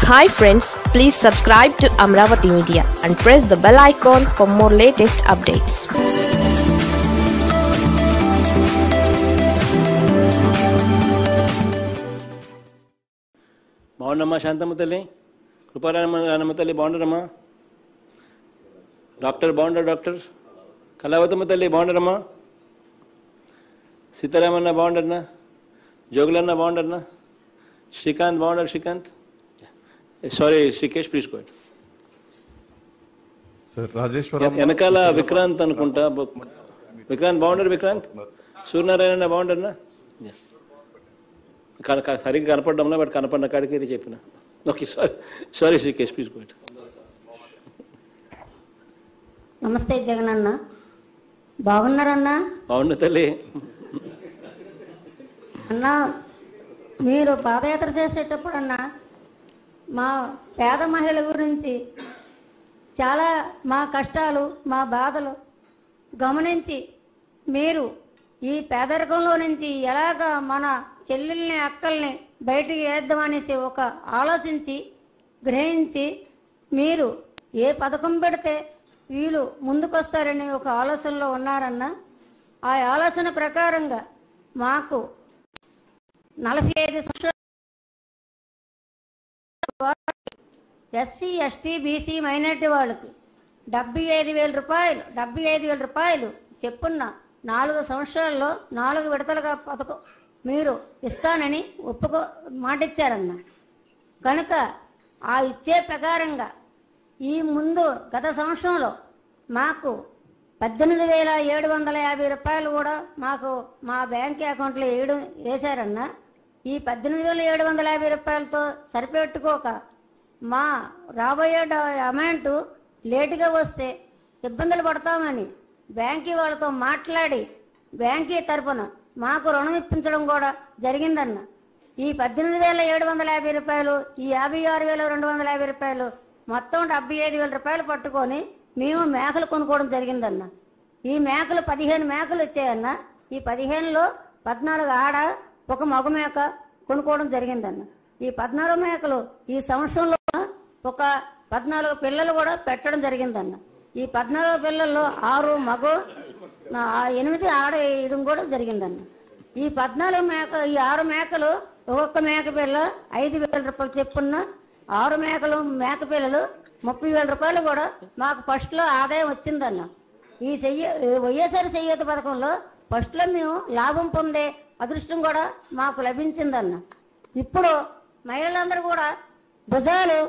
hi friends please subscribe to Amaravati media and press the bell icon for more latest updates బాగుండమ్మా శాంతమ్మ తల్లి కృపారాయణ రానమ్మ తల్లి బాగుండరమ్మా డాక్టర్ బాగుండరు డాక్టర్ కళావతమ్మ తల్లి బాగుండరమ్మా సీతారామన్న బాగుండరన్నా జోగులన్న బాగుండరన్నా శ్రీకాంత్ బాగుండరు Srikanth sorry Srikesh please quote sir Rajeshwaram వెనకాల విక్రాంత్ అనుకుంటా బొ- విక్రాంత్ బాగుండరు విక్రాంత్ సూర్యనారాయణ బాగుండరన్నా కన కన- సరిగ్గా కనపడ్డాంనా బట్ కనపడిన కాడికి ఇది చెప్పిన okay sorry sorry Srikesh please quote నమస్తే జగనన్న బాగున్నారన్నా బాగుండు తల్లి అన్నా మీరు పాదయాత్ర చేసేటప్పుడు అన్నా మా పేద మహిళల గురించి చాలా మా కష్టాలు మా బాధలు గమనించి మీరు ఈ పేదరికంలో నుంచి ఎలాగ మన చెల్లెల్ని అక్కల్ని బయటికి వేద్దామనేసి ఒక ఆలోచించి గ్రహించి మీరు ఏ పథకం పెడితే వీళ్ళు ముందుకొస్తారని ఒక ఆలోచనలో ఉన్నారన్న ఆ ఆలోచన ప్రకారంగా మాకు నలభై ఐదు సంవత్సరాల ఎస్సీ ఎస్టీ బీసీ మైనార్టీ వాళ్ళకి డెబ్బై ఐదు వేల రూపాయలు డెబ్బై ఐదు వేల రూపాయలు చెప్పున్న నాలుగు సంవత్సరాల్లో నాలుగు విడతలుగా పథకం మీరు ఇస్తానని ఒప్పుకో మాట ఇచ్చారన్న కనుక ఆ ఇచ్చే ప్రకారంగా ఈ ముందు గత సంవత్సరంలో మాకు పద్దెనిమిది వేల ఏడు వందల యాభై రూపాయలు కూడా మాకు మా బ్యాంక్ అకౌంట్లో వేయడం వేశారన్న ఈ పద్దెనిమిది వేల ఏడు వందల యాభై రూపాయలతో సరిపెట్టుకోక మా రాబోయే డ- అమౌంట్ లేటుగా వస్తే ఇబ్బందులు పడతామని బ్యాంకీ వాళ్ళతో మాట్లాడి బ్యాంకీ తరపున మాకు రుణం ఇప్పించడం కూడా జరిగిందన్న ఈ పద్దెనిమిది వేల ఏడు వందల యాభై రూపాయలు ఈ యాభై ఆరు వేల రెండు వందల యాభై రూపాయలు మొత్తం డెబ్బై ఐదు వేల రూపాయలు పట్టుకొని మేము మేకలు కొనుక్కోవడం జరిగిందన్న ఈ మేకలు పదిహేను మేకలు వచ్చాయన్న ఈ పదిహేనులో పద్నాలుగు ఆడ ఒక మగ మేక కొనుక్కోవడం జరిగిందన్న ఈ పద్నాలుగు మేకలు ఈ సంవత్సరంలో ఒక పద్నాలుగు పిల్లలు కూడా పెట్టడం జరిగిందన్న ఈ పద్నాలుగు పిల్లల్లో ఆరు మగ ఆ ఎనిమిది ఆడ వేయడం కూడా జరిగిందన్న ఈ పద్నాలుగు మేక ఈ ఆరు మేకలు ఒక్కొక్క మేక పిల్ల ఐదు వేల రూపాయలు చెప్పున్న ఆరు మేకలు మేక పిల్లలు ముప్పై వేల రూపాయలు కూడా మాకు ఫస్ట్లో ఆదాయం వచ్చిందన్న ఈ చెయ్య వైఎస్ఆర్ చెయ్యత పథకంలో ఫస్ట్లో మేము లాభం పొందే అదృష్టం కూడా మాకు లభించిందన్న ఇప్పుడు మహిళలందరూ కూడా భుజాలు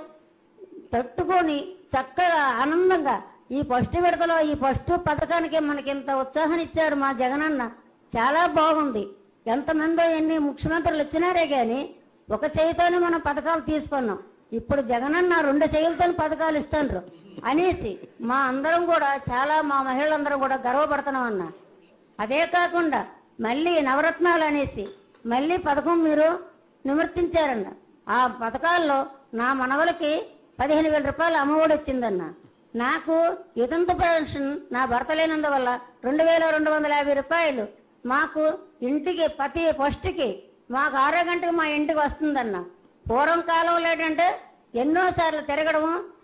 తట్టుకొని చక్కగా ఆనందంగా ఈ ఫస్ట్ విడతలో ఈ ఫస్ట్ పథకానికి మనకి ఇంత ఉత్సాహాన్ని ఇచ్చారు మా జగనన్న చాలా బాగుంది ఎంతమందో ఎన్ని ముఖ్యమంత్రులు వచ్చినారే గాని ఒక చేయితోనే మనం పథకాలు తీసుకున్నాం ఇప్పుడు జగనన్న రెండు చేతులతో పథకాలు ఇస్తాండ్రు అనేసి మా అందరం కూడా చాలా మా మహిళలందరం కూడా గర్వపడుతున్నాం అన్న అదే కాకుండా మళ్ళీ నవరత్నాలు అనేసి మళ్ళీ పథకం మీరు నివర్తించారన్న ఆ పథకాల్లో నా మనవలకి పదిహేను వేల రూపాయలు అమ్మఒడి వచ్చిందన్న నాకు యుదంత పెన్షన్ నా భర్త లేనందువల్ల రెండు వేల రెండు వందల యాభై రూపాయలు మాకు ఇంటికి ప్రతి ఫస్ట్కి మాకు ఆరో గంటకి మా ఇంటికి వస్తుందన్న పూర్వం కాలంలో ఏంటంటే ఎన్నోసార్లు తిరగడం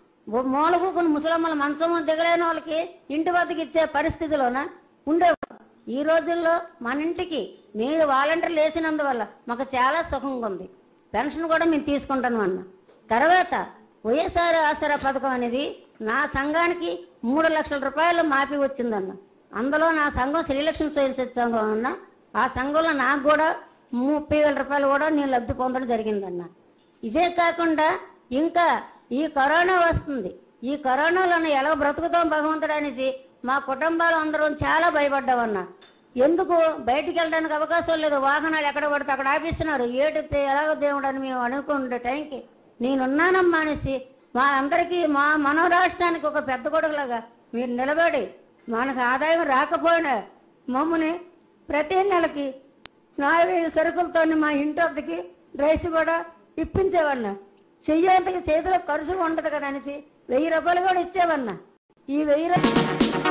మూల కూకుని ముసలమ్మల మంచం దిగలేని వాళ్ళకి ఇంటి వద్దకు ఇచ్చే పరిస్థితిలోన ఉండేవారు ఈ రోజుల్లో మన ఇంటికి మీరు వాలంటీర్లు వేసినందువల్ల మాకు చాలా సుఖంగా ఉంది పెన్షన్ కూడా మేము తీసుకుంటాను అన్న తర్వాత వైఎస్ఆర్ ఆసరా పథకం అనేది నా సంఘానికి మూడు లక్షల రూపాయలు మాఫీ వచ్చిందన్న అందులో నా సంఘం శ్రీలక్ష్మి స్వయం సంఘం అన్న ఆ సంఘంలో నాకు కూడా ముప్పై వేల రూపాయలు కూడా నేను లబ్ధి పొందడం జరిగిందన్న ఇదే కాకుండా ఇంకా ఈ కరోనా వస్తుంది ఈ కరోనాలో ఎలా బ్రతుకుతాం భగవంతుడు అనేసి మా కుటుంబాలు అందరం చాలా భయపడ్డామన్న ఎందుకు బయటికి వెళ్ళడానికి అవకాశం లేదు వాహనాలు ఎక్కడ పడితే అక్కడ ఆపిస్తున్నారు ఏడితే ఎలాగో దేవుడు అని మేము అనుకుంటే టైంకి నేనున్నానమ్మా అనేసి మా అందరికీ మా మన రాష్ట్రానికి ఒక పెద్ద కొడుకులాగా మీరు నిలబడి మనకు ఆదాయం రాకపోయినా మమ్మల్ని ప్రతి నెలకి నాలుగైదు సరుకులతో మా ఇంటి వద్దకి రైస్ కూడా ఇప్పించేవన్నా చెయ్యేంతకి చేతిలో ఖర్చు ఉండదు కదా అనేసి వెయ్యి రూపాయలు కూడా ఇచ్చేవన్నా ఈ వెయ్యి రూపాయలు